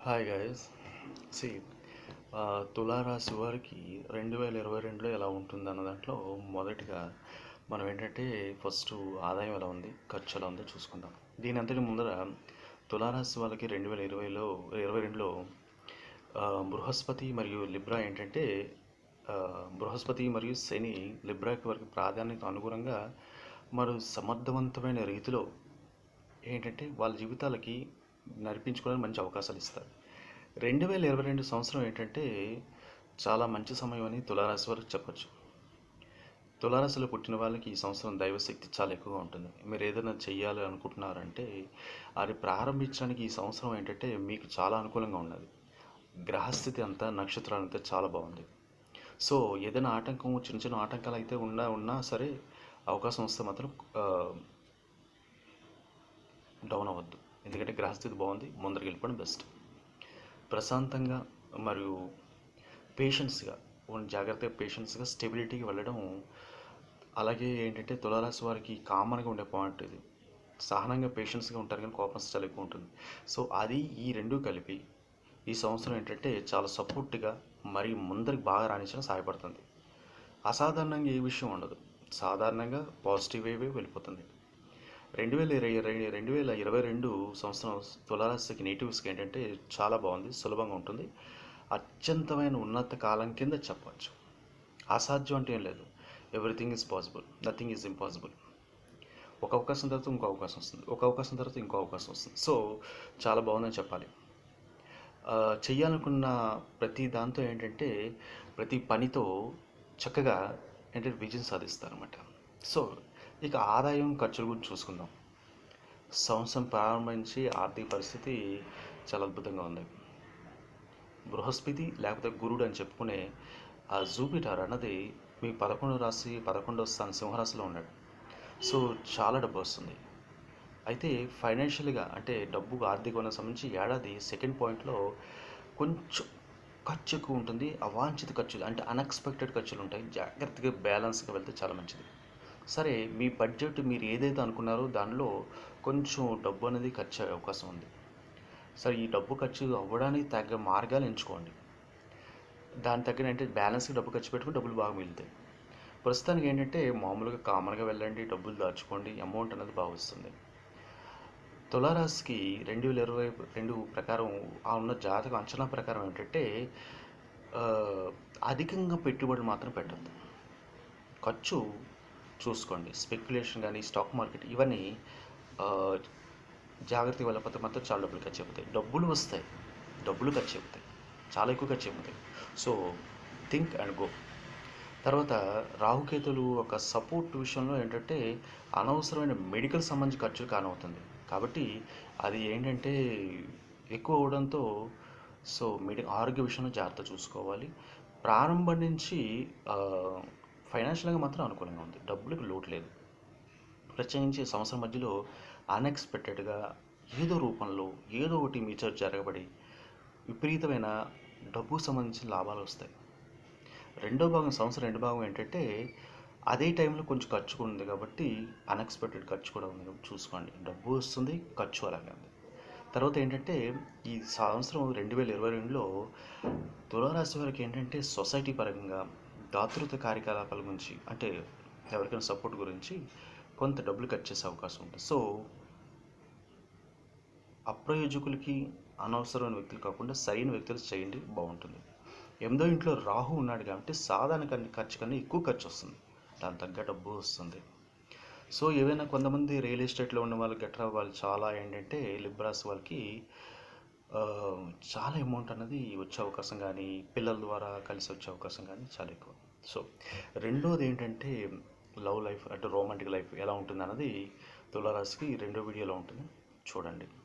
hi guys C తులారాశి వారికి రెండు వేల ఇరవై రెండులో ఎలా ఉంటుంది అన్న దాంట్లో మొదటిగా మనం ఏంటంటే ఫస్ట్ ఆదాయం ఎలా ఉంది ఖర్చు ఎలా ఉందో చూసుకుందాం దీని అంతటి ముందర తులారాశి వాళ్ళకి రెండు వేల ఇరవైలో ఇరవై రెండులో బృహస్పతి మరియు లిబ్రా ఏంటంటే ఆ, బృహస్పతి మరియు శని లిబ్రాకి వారికి ప్రాధాన్యత అనుగుణంగా మరి సమర్థవంతమైన రీతిలో ఏంటంటే వాళ్ళ జీవితాలకి నడిపించుకోవడానికి మంచి అవకాశాలు ఇస్తారు రెండు వేల ఇరవై రెండు సంవత్సరం ఏంటంటే చాలా మంచి సమయం అని తులారాశి వారికి చెప్పొచ్చు తులారాశిలో పుట్టిన వాళ్ళకి ఈ సంవత్సరం దైవశక్తి చాలా ఎక్కువగా ఉంటుంది మీరు ఏదైనా చెయ్యాలి అనుకుంటున్నారంటే అది ప్రారంభించడానికి ఈ సంవత్సరం ఏంటంటే మీకు చాలా అనుకూలంగా ఉన్నది గ్రహస్థితి అంతా నక్షత్రాలంతా చాలా బాగుంది సో ఏదైనా ఆటంకం చిన్న చిన్న ఆటంకాలు అయితే ఉన్నా ఉన్నా సరే అవకాశం వస్తే మాత్రం ఆ, డౌన్ అవ్వద్దు ఎందుకంటే గ్రహస్థితి బాగుంది ముందరికి వెళ్ళిపోవడం బెస్ట్ ప్రశాంతంగా మరియు పేషెన్స్గా ఉన్న జాగ్రత్తగా పేషెన్స్గా స్టెబిలిటీకి వెళ్ళడం అలాగే ఏంటంటే తులారాశి వారికి కామన్గా ఉండే పాయింట్ ఇది సహనంగా పేషెన్స్గా ఉంటారు కానీ కోపం చాలా ఎక్కువ ఉంటుంది సో అది ఈ రెండు కలిపి ఈ సంవత్సరం ఏంటంటే చాలా సపోర్ట్గా మరి ముందరికి బాగా రాణించడం సహాయపడుతుంది అసాధారణంగా ఏ విషయం ఉండదు సాధారణంగా పాజిటివ్ వేవే వెళ్ళిపోతుంది రెండు వేల ఇరవై రెండు వేల ఇరవై రెండు సంవత్సరం తులారాశికి నేటివ్స్కి ఏంటంటే చాలా బాగుంది సులభంగా ఉంటుంది అత్యంతమైన ఉన్నత కాలం కింద చెప్పవచ్చు అసాధ్యం అంటే ఏం లేదు everything is possible nothing is impossible ఒక అవకాశం తర్వాత ఇంకో అవకాశం వస్తుంది ఒక అవకాశం తర్వాత ఇంకో అవకాశం వస్తుంది సో చాలా బాగుందని చెప్పాలి ఆ, చెయ్యాలనుకున్న ప్రతి దాంతో ఏంటంటే ప్రతి పనితో చక్కగా ఏంటంటే విజయం సాధిస్తారన్నమాట సో ఇక ఆదాయం ఖర్చుల గురించి చూసుకుందాం సంవత్సరం ప్రారంభించి ఆర్థిక పరిస్థితి చాలా అద్భుతంగా ఉంది బృహస్పతి లేకపోతే గురుడు అని చెప్పుకునే ఆ జూపిటర్ అన్నది మీ పదకొండవ రాశి పదకొండవ స్థానం సింహరాశిలో ఉన్నాడు సో చాలా డబ్బు వస్తుంది అయితే ఫైనాన్షియల్గా అంటే డబ్బు ఆర్థిక సంబంధించి ఏడాది సెకండ్ పాయింట్లో కొంచెం ఖర్చు ఎక్కువ ఉంటుంది అవాంఛిత ఖర్చులు అంటే అన్ఎక్స్పెక్టెడ్ ఖర్చులు ఉంటాయి జాగ్రత్తగా బ్యాలెన్స్గా వెళ్తే చాలా మంచిది సరే మీ బడ్జెట్ మీరు ఏదైతే అనుకున్నారో దానిలో కొంచెం డబ్బు అనేది ఖర్చు అయ్యే అవకాశం ఉంది సరే ఈ డబ్బు ఖర్చు అవ్వడానికి తగ్గ మార్గాలు ఎంచుకోండి దాని తగ్గ అంటే బ్యాలెన్స్కి డబ్బు ఖర్చు పెట్టుకుని డబ్బులు బాగా మిగులుతాయి ప్రస్తుతానికి ఏంటంటే మామూలుగా కామన్గా వెళ్ళండి డబ్బులు దాచుకోండి అమౌంట్ అనేది బాగా వస్తుంది తులారాశికి రెండు వేల ఇరవై రెండు ప్రకారం ఆ ఉన్న జాతక అంచనా ప్రకారం ఏంటంటే ఆ, అధికంగా పెట్టుబడులు మాత్రం పెట్టద్దు ఖర్చు చూసుకోండి స్పెక్యులేషన్ కానీ స్టాక్ మార్కెట్ ఇవన్నీ ఆ, జాగ్రత్తగా వెళ్ళకపోతే మాత్రం చాలా డబ్బులు ఖర్చు అయిపోతాయి డబ్బులు వస్తాయి డబ్బులు ఖర్చు అయిపోతాయి చాలా ఎక్కువ ఖర్చు అయిపోతాయి సో థింక్ అండ్ గో తర్వాత రాహుకేతులు ఒక సపోర్ట్ విషయంలో ఏంటంటే అనవసరమైన మెడికల్ సంబంధించి ఖర్చులు కానవుతుంది కాబట్టి అది ఏంటంటే ఎక్కువ అవడంతో సో మెడి ఆరోగ్య విషయంలో జాగ్రత్త చూసుకోవాలి ప్రారంభం నుంచి ఫైనాన్షియల్గా మాత్రం అనుకూలంగా ఉంది డబ్బులకు లోటు లేదు ప్రత్యేకించి సంవత్సరం మధ్యలో అన్ఎక్స్పెక్టెడ్గా ఏదో రూపంలో ఏదో ఒకటి మీచర్ జరగబడి విపరీతమైన డబ్బు సంబంధించిన లాభాలు వస్తాయి రెండో భాగం సంవత్సరం రెండు భాగం ఏంటంటే అదే టైంలో కొంచెం ఖర్చు కూడా ఉంది కాబట్టి అన్ఎక్స్పెక్టెడ్ ఖర్చు కూడా ఉంది కాబట్టి చూసుకోండి డబ్బు వస్తుంది ఖర్చు అలాగే ఉంది తర్వాత ఏంటంటే ఈ సంవత్సరం రెండు వేల ఇరవై రెండులో తులారాశి వారికి ఏంటంటే సొసైటీ పరంగా దాతృత్వ కార్యకలాపాల గురించి అంటే ఎవరికైనా సపోర్ట్ గురించి కొంత డబ్బులు ఖర్చు చేసే అవకాశం ఉంటుంది సో అప్రయోజకులకి అనవసరమైన వ్యక్తులు కాకుండా సరైన వ్యక్తులు చేయండి బాగుంటుంది ఎనిమిదో ఇంట్లో రాహు ఉన్నాడు కాబట్టి సాధారణ కన్నా ఖర్చు కన్నా ఎక్కువ ఖర్చు వస్తుంది దాని తగ్గ డబ్బు వస్తుంది సో ఏవైనా కొంతమంది రియల్ ఎస్టేట్లో ఉన్న వాళ్ళు గట్రా వాళ్ళు చాలా ఏంటంటే లిబ్రాస్ వాళ్ళకి ఆ, చాలా అమౌంట్ అనేది వచ్చే అవకాశం కానీ పిల్లల ద్వారా కలిసి వచ్చే అవకాశం కానీ చాలా ఎక్కువ సో రెండోది ఏంటంటే లవ్ లైఫ్ అంటే రొమాంటిక్ లైఫ్ ఎలా ఉంటుంది అన్నది తులారాశికి రెండో వీడియోలో ఉంటుంది చూడండి